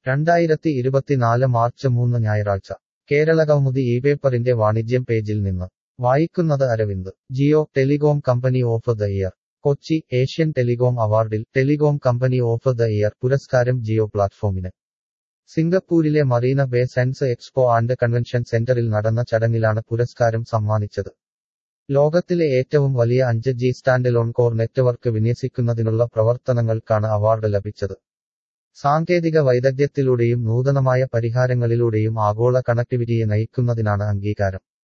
രണ്ടായിരത്തി ഇരുപത്തിനാല് മാർച്ച് മൂന്ന് ഞായറാഴ്ച കേരള കൗമുദി ഈ പേപ്പറിന്റെ വാണിജ്യം പേജിൽ നിന്ന് വായിക്കുന്നത് Aravind Jio telecom company of the year Kochi Asian telecom അവാർഡിൽ telecom company of the year പുരസ്കാരം ജിയോ പ്ലാറ്റ്ഫോമിന് സിംഗപ്പൂരിലെ Marina Bay Sands Expo and Convention സെന്ററിൽ നടന്ന ചടങ്ങിലാണ് പുരസ്കാരം സമ്മാനിച്ചത് ലോകത്തിലെ ഏറ്റവും വലിയ അഞ്ച് ജി സ്റ്റാൻഡലോൺ കോർ നെറ്റ്വർക്ക് വിന്യസിക്കുന്നതിനുള്ള പ്രവർത്തനങ്ങൾക്കാണ് അവാർഡ് ലഭിച്ചത് സാങ്കേതിക വൈദഗ്ധ്യത്തിലൂടെയും നൂതനമായ പരിഹാരങ്ങളിലൂടെയും ആഗോള കണക്ടിവിറ്റിയെ നയിക്കുന്നതിനാണ് അംഗീകാരം